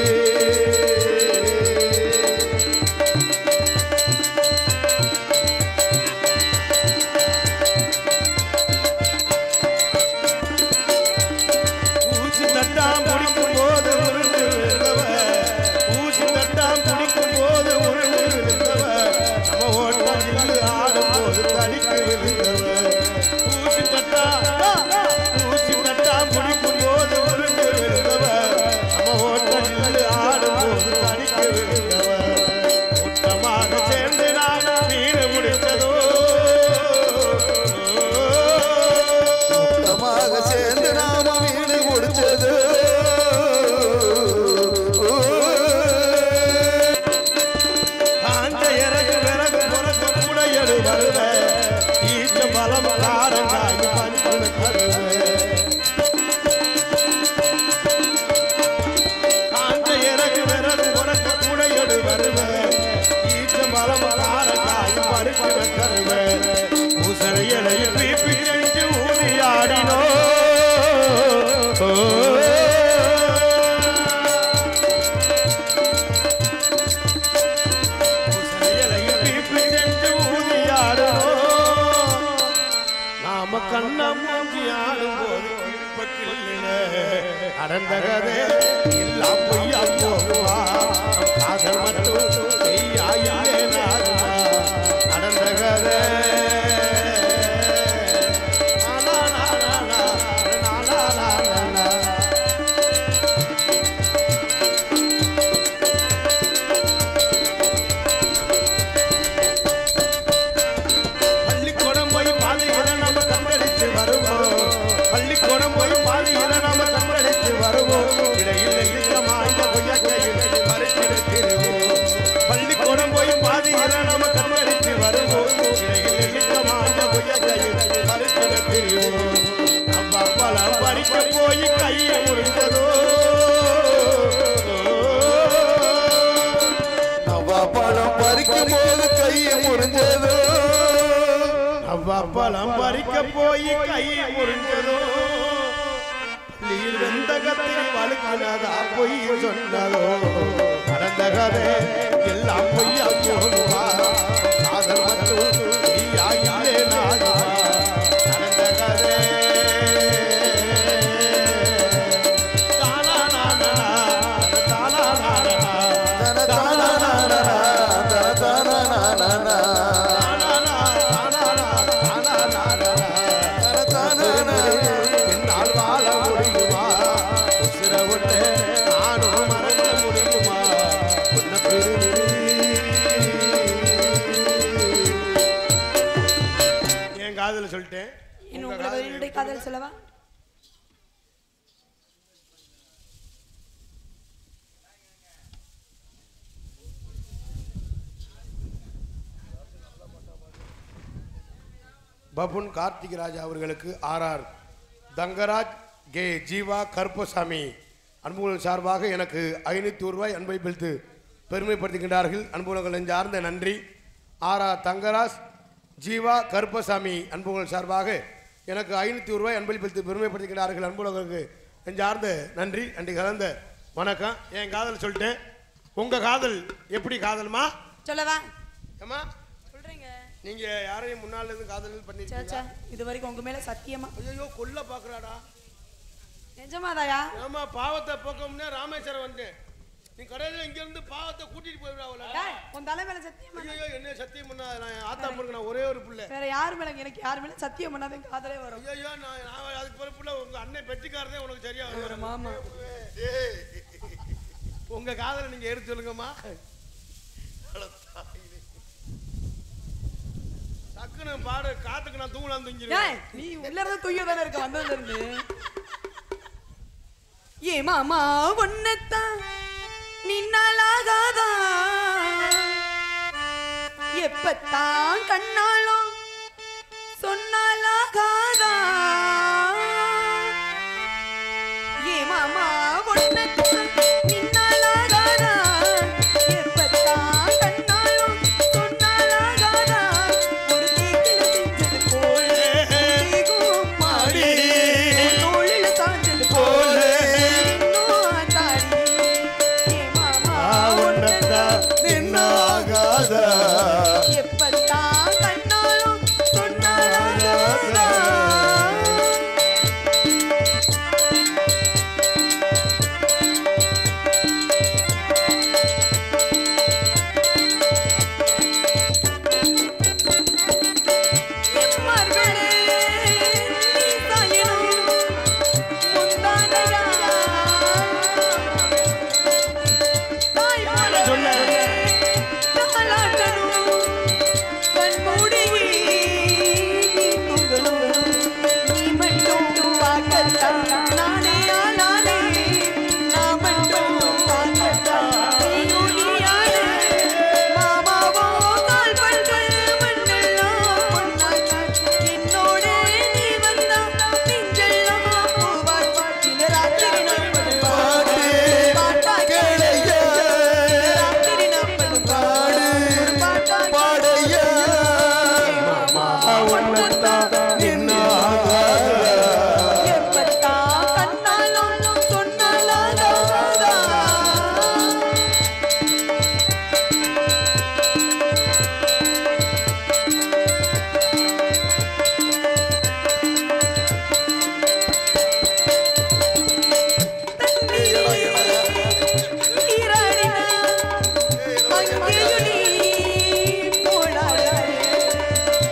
ஊசி தட்டாம் பிடிக்கும் போது உருண்டு விழுந்தவ ஊசி தட்டாம் பிடிக்கும் போது உருண்டு விழுந்தவ நம்ம ஓட்டம் நின்று ஆடும் போது தடிக்கு விழுந்தவ ஊசி தட்டா ஊசி தட்டாம் பிடிக்கும் போது உருண்டு விழுந்தவ நம்ம ஓட்டம் நின்று ஆடும் போது தடிக்கு விழுந்தவ கூட்டமாக சேர்ந்து நான் வீடு முடித்ததோ கூட்டமாக சேர்ந்து நாம வீடு முடிச்சது காஞ்ச இறகு விறகு புறக்கு புடையடு வருவ ஈச்ச பலம் காரங்காய் பஞ்சு கருவ காஞ்ச இறகு விறகு புறக்கு புடையடு வருவ ஈச்ச பலம் காரங்காய் பறிச்சு கருவ உசரையலை பீப்பி செஞ்சு ஊதியாடினோ நாம கண்ணம் மூஞ்சி ஆடும் போது நடந்த கதை எல்லாம் பொய்யா போகுமா நம் காதல் மட்டும் மெய்யாயிலே நாடுமா நடந்த பள்ளிக்கூடம் போய் பாதையில நாம கண்டடிச்சு வருவோம் பள்ளிக்கூடம் போய் பாதையில நாம கண்டடிச்சு வருவோம் இடையில இழுக்கமா இந்த கொய்யாக்கையில் பறிச்சிட திருவோம் பள்ளிக்கூடம் போய் பாதையில நாம கண்டடிச்சு வருவோம் இடையில இழுக்கமா இந்த கொய்யாக்கையில் பறிச்சிட திருவோம் நம்ம பழம் பறிக்க போய் கையை முறிஞ்சதோ நவா பழம் பறிக்கும் போது கையை முறிஞ்சதோ அவ்வா பழம் பறிக்க போய் கை முறிஞ்சதோ நீர் வெந்த கத்திரி வழுக்கினதா பொய் சொன்னதோ நடந்த கதை எல்லாம் பொய்யா போடுவா காதல் மட்டும் நீயா இல்லே நாடுவா நடந்த கதை தானா நானா தானா நானா தானா நானா என்னால் வாழ முடியுமா உசிர விட்டு நானும் மறக்க முடியுமா உன்னை பிரிந்து என் காதல சொல்லிட்டேன் இன்னும் உங்க உங்களுக்கு காதல் என்னுடைய காதல் சொல்லவா பபுன் கார்த்திக் ராஜ் அவர்களுக்கு ஆர்ஆர் தங்கராஜ் கே ஜீவா கருப்பசாமி அன்புகள் சார்பாக எனக்கு ஐநூற்றி ரூபாய் அன்பை பிடித்து பெருமைப்படுத்துகின்றார்கள் அன்புகள் நெஞ்சார்ந்த நன்றி ஆர்ஆர் தங்கராஜ் ஜீவா கருப்பசாமி அன்புகள் சார்பாக எனக்கு ஐநூற்றி ரூபாய் அன்பை பிடித்து பெருமைப்படுத்துகின்றார்கள் அன்புலகளுக்கு நெஞ்சார்ந்த நன்றி நன்றி கலந்த வணக்கம் என் காதல் சொல்லிட்டேன் உங்கள் காதல் எப்படி காதல்மா சொல்லவா ஏம்மா சொல்றீங்க நீங்க யாரையும் முன்னால இருந்து காதல் பண்ணிருக்கீங்களா சாச்சா இது வரைக்கும் உங்க மேல சத்தியமா ஐயோ கொல்ல பாக்குறாடா நிஜமாதாயா ஏமா பாவத்தை போக்கம்னா ராமேஸ்வரம் வந்துட்டேன் நீ கடையில இங்க இருந்து பாவத்தை கூட்டிட்டு போயிடுவா அவள டேய், உன் தலை மேல சத்தியமா ஐயோ என்ன சத்தியம் பண்ணா நான் என் ஆத்தா பொறுக்கு நான் ஒரே ஒரு பிள்ளை வேற யாரு மேல எனக்கு யாரு மேல சத்தியம் பண்ணாத காதலே வரும் ஐயோ நான் நான் அதுக்கு பிறகு பிள்ளை உங்க அண்ணன் பெட்டிக்காரதே உனக்கு சரியா ஒரு வரும் மாமா உங்க காதலை நீங்க எடுத்து சொல்லுங்கம்மா டக்குன்னு பாடு காத்துக்கு நான் தூங்கலாம் தூங்கிடுவேன் டேய், நீ உள்ள இருந்து தூய தானே இருக்க வந்ததுல இருந்து ஏ மாமா ஒன்னத்தான் நின்னாலாகாதா எப்பத்தான் கண்ணாலும் சொன்னாலாகாதா ஏ மாமா ஒன்னத்தான் நின்னாலாகாதா எப்பத்தான் கண்ணாலும் சொன்னாலாகாதா ஒரு தேக்கில செஞ்சது போல தேகும் மாடி தோளில சாஞ்சது போல இன்னும் தாடி ஏ மாமா ஒன்னத்தான் நின்னாகாதா எப்பத்தான் கண்ணாலும் சொன்னாலாகாதா எம்மர்களே நீ சாயணும் முந்தானையா தாய் போல சொல்ல தாளாட்டணும் கண் மூடி நீ தூங்கணும் நீ மட்டும் பார்க்கத்தான் நானே ஆனானே நான் மட்டும் பார்க்கத்தான் நீயும் நீயானே மாமாவோ கால் பல்கள் மண்ணெல்லாம் பொன்னாச்சு என்னோட நீ வந்தா நெஞ்செல்லாம் பூவாச்சு இந்த ராத்திரி நான் படும் பாட்டு பாட்டா கேளையா. ராத்திரி நான் படும் பாடு பாட்டா பாடையா எப்பத்தா கண்ணாலும் சொன்னாலாகாதா நீராடினா அங்கேயும் நீ போடாதே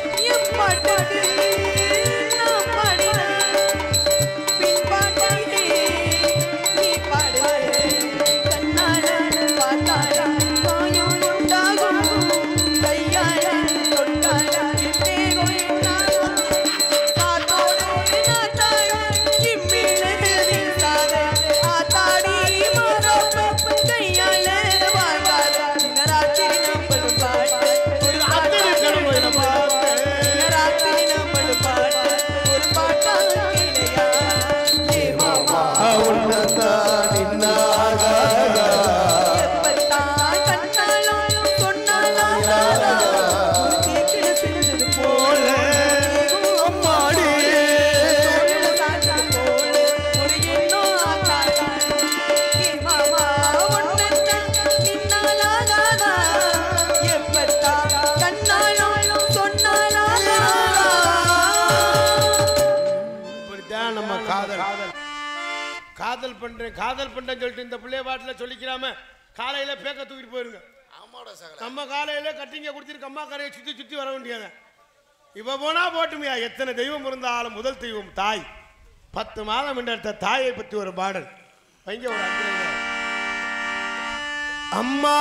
காதல் பண்றேன் காதல் பண்றேன்னு சொல்லிட்டு இந்த பிள்ளைய பாட்டில் சொல்லிக்கிறாம காலையில பேக்க தூக்கிட்டு போயிருங்க ஆமாடா சகல நம்ம காலையில கட்டிங்க குடிச்சிட்டு அம்மா கரையை சுத்தி சுத்தி வர வேண்டியது இவ போனா போட்டுமையா எத்தனை தெய்வம் இருந்தாலும் முதல் தெய்வம் தாய் பத்து மாதம் என்றெடுத்த தாயை பத்தி ஒரு பாடல் வைங்க ஒரு அஞ்சு நிமிடம். அம்மா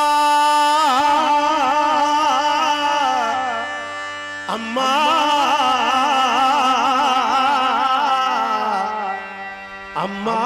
அம்மா அம்மா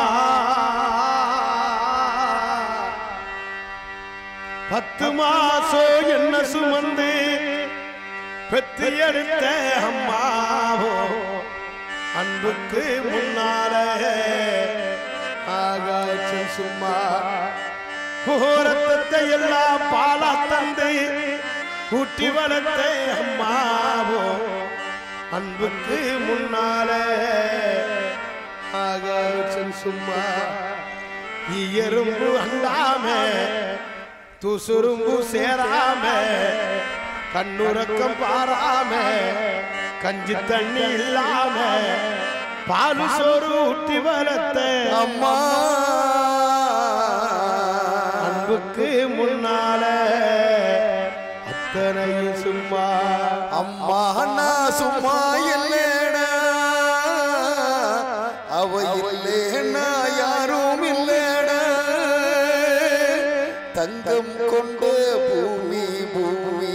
பத்து மாசம் என்ன சுமந்து பெத்து எடுத்த அம்மாவோ அன்புக்கு முன்னாலே ஆகாச்சு சும்மா கோரத்தத்தை எல்லாம் பாலா தந்து ஊட்டி வளர்த்த அம்மாவோ அன்புக்கு முன்னாலே ஆகாச்சு சும்மா எறும்பு அண்டாம துசுரும்பு சேராம கண்ணுறக்கம் பாராம கஞ்சி தண்ணி இல்லாம பாலு சோறு ஊட்டி வளர்த்த அம்மா அன்புக்கு முன்னால அத்தனையும் சும்மா அம்மா நான் சும்மா இல்லேனா அவ இல்லேனா யாரும் இல்லேனா தங்கம் கொண்ட பூமி பூமி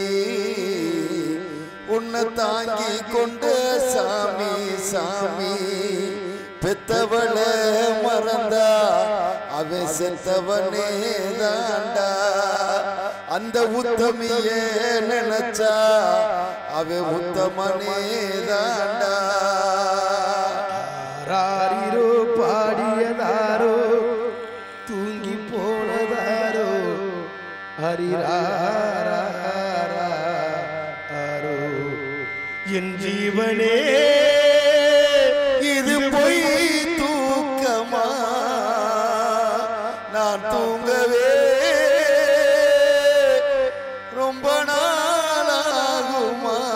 உன்னை தாங்கி கொண்ட சாமி சாமி பெத்தவள மறந்தா அவன் செத்தவனே தாண்டா அந்த உத்தமியே நினைச்சா அவன் உத்தமனே தாண்டா ஆராரிரோ பாடியதாரோ தூங்கி போனதாரோ ஹரிராரோ என் ஜீவனே இது பொய் தூக்கமா நான் தூங்கவே ரொம்ப நாளாகுமா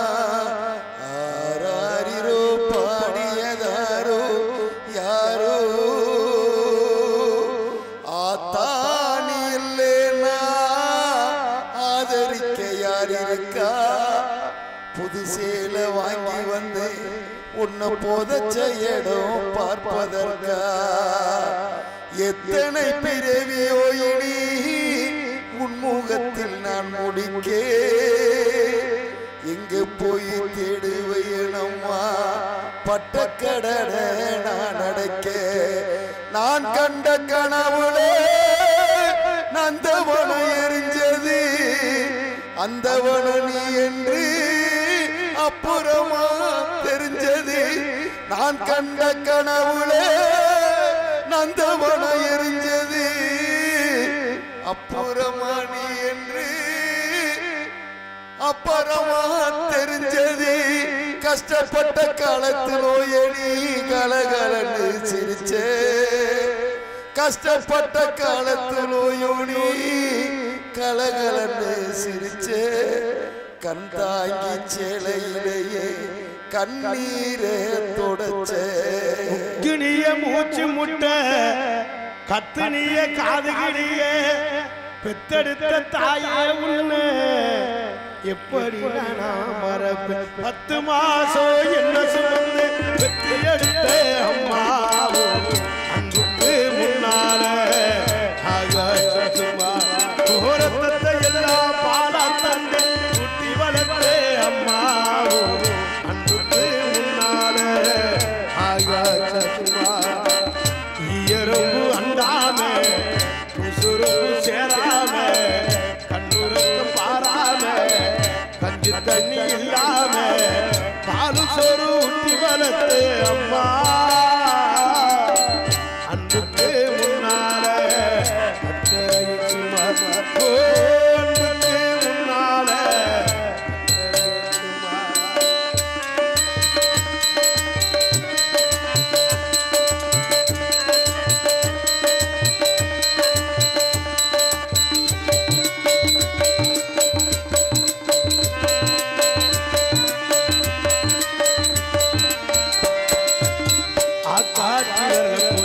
ஆராரிரோ பாடியதாரோ யாரோ ஆத்தானி இல்லேனா ஆதரிக்க யார் இருக்கா புது சேலை வாங்கி வந்து உன்னை போதச்ச இடம் பார்ப்பதற்கா எத்தனை பிறவியோ இனி உன்முகத்தில் நான் முடிக்கே எங்க போய் தேடுவையனம்மா பட்டக்கடன நான் அடைக்க நான் கண்ட கனவுளே நந்தவனம் எரிஞ்சது அந்தவனம் நீ என்று அப்புறமா தெரிஞ்சது நான் கண்ட கனவுளே நந்தவனம் எரிஞ்சது அப்புறமா நீ என்று அப்புறமா தெரிஞ்சது கஷ்டப்பட்ட காலத்திலோயே நீ கலகலன்னு சிரிச்சே கஷ்டப்பட்ட காலத்திலோயோ நீ கலகலன்னு சிரிச்சே கண் தாங்கி சேலையிலேயே கண்ணீரே தொடச்சே கிணிய மூச்சு முட்ட கத்துனிய காதுகிடிய பெத்தெடுத்த தாயே உன்னை எப்படி நான் மறப்பேன் பத்து மாசம் என்ன சுமந்து பெத்து எடுத்த அம்மாவோ அன்புக்கு முன்னால ஆகாசம் சும்மா கோரத்தத்தை எல்லாம் பாலா தந்து குட்டி வளர்த்தே அம்மாவோ அன்புக்கு முன்னால ஆகாசம் சும்மா ஈயரம்பு அண்டாம உசுரும்பு சேராம கண்ணுறக்கம் பாராம கஞ்சி தண்ணி இல்லாம பாலு சோறு ஊட்டி வளர்த்து அம்மா அன்புக்கு முன்னால அத்தையும் சும்மா. ஓ, அன்புக்கு முன்னால அத்தையும் சும்மா. ஆக்காட்சியர்கள்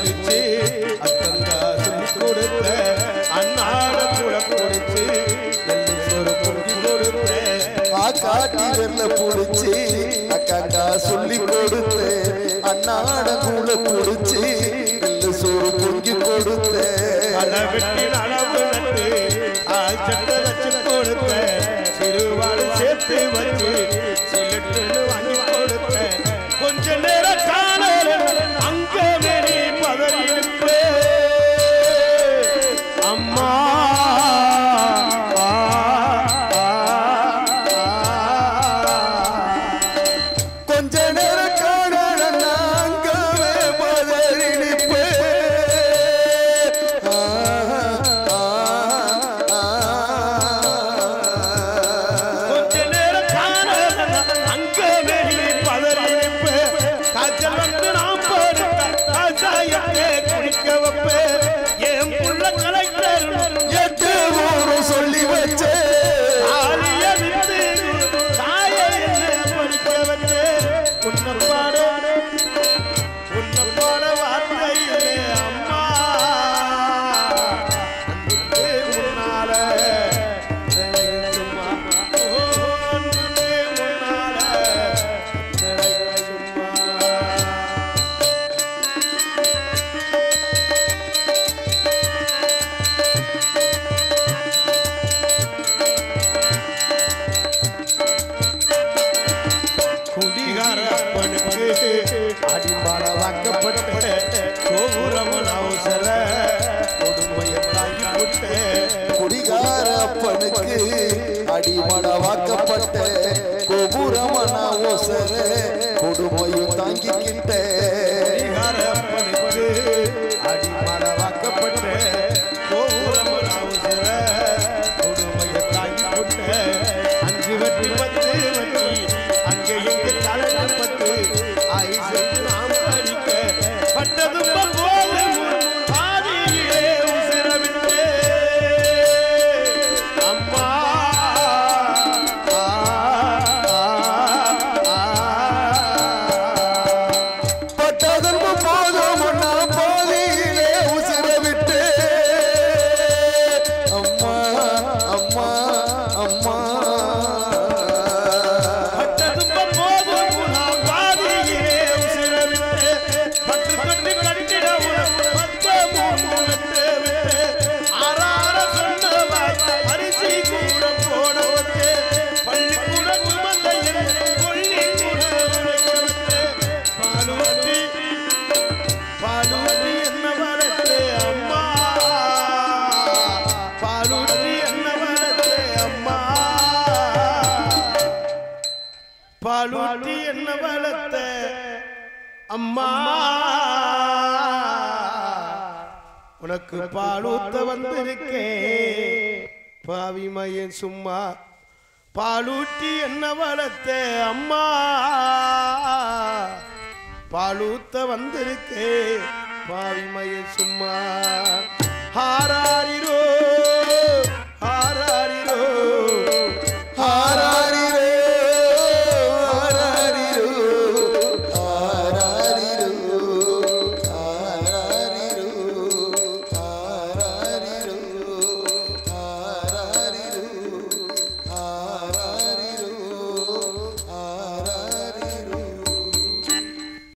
புடிச்சு அக்காக்கா சொல்லி கொடுத்து அண்ணாட கூட புடிச்சு நெல்லு சோறு பொங்கி கொடுத்து அளவெட்டில் அளவு நட்டு ஆச்சட்ட வச்சு கொடுத்த சிறுவாடு சேர்த்து வச்சு சிலட்டுன்னு வாங்கி கொடுத்த கொஞ்ச நேரம் காணல அங்க வெளி பதறி நிற்பே. அம்மா ஆ, ஆ, ஆ. கொஞ்ச நேரம் காணல நாங்கவே பதறி நிற்பேன். ஆ, ஆ, ஆ. கொஞ்ச நேரம் காணல அங்க வெளி பதறி நிற்பே. காய்ச்சல் வந்து நாம் படுத்த காசாயத்தை குடிக்க வைப்பேன் என் புள்ள கலெக்டர் எட்டு ஊரும் சொல்லி வச்சேன் ஆலிய வித்து தாய என்ன படிக்க வச்சே உன்னை பாட உன்னை பாட வார்த்தையிலே அம்மா அன்புக்கு முன்னால சும்மா ஓ, அன்புக்கு முன்னால சும்மா குடிகார அப்பனுக்கு அடிமாட வாக்கப்பட்ட கோபுரமன் அவசர கொடுமையை தாங்கி விட்டு குடிகார அப்பனுக்கு அடிமட வாக்கப்பட்ட கோபுரமன ஓசர கொடுமையும் தாங்கிக்கிட்ட குடிகார அப்பனுக்கு அடிமாட வாக்கப்பட்ட கோபுரமன் அவசர கொடுமையை தாங்கி விட்டு அஞ்சு வட்டி பத்து வட்டி அங்கே இங்கே தலைப்பட்டு ஐசத்து நாம் படிக்க பட்டதும் போதும் பாதியிலே உசிரவிட்டே அம்மா ஆ, ஆ, ஆ. பட்டதன்பு போதும் ஒன்னா போதியிலே உசிர விட்டு அம்மா அம்மா அம்மா பட்டதும் போதும் நாம் பாதியிலே உசிரவிட்டே பட்டு கட்டி கட்டிட உனக்கு பத்தமும் விட்டு விட்டு ஆறார சொன்னவாய் அரிசி கூட போட வச்சு பள்ளிக்கூட குமந்தையில் கொள்ளி கூட உழைக்க வச்சு பாலூட்டி பாலூட்டி என்ன வளர்த்தே அம்மா பாலூட்டி என்ன வளர்த்தே அம்மா பாலூட்டி என்ன வளர்த்த அம்மா உனக்கு பாலூத்த வந்திருக்கேன் பாவி மயன் சும்மா பாலூட்டி என்ன வளர்த்த அம்மா பாலூத்த வந்திருக்கேன் பாவி மயன் சும்மா ஹாராரிரோ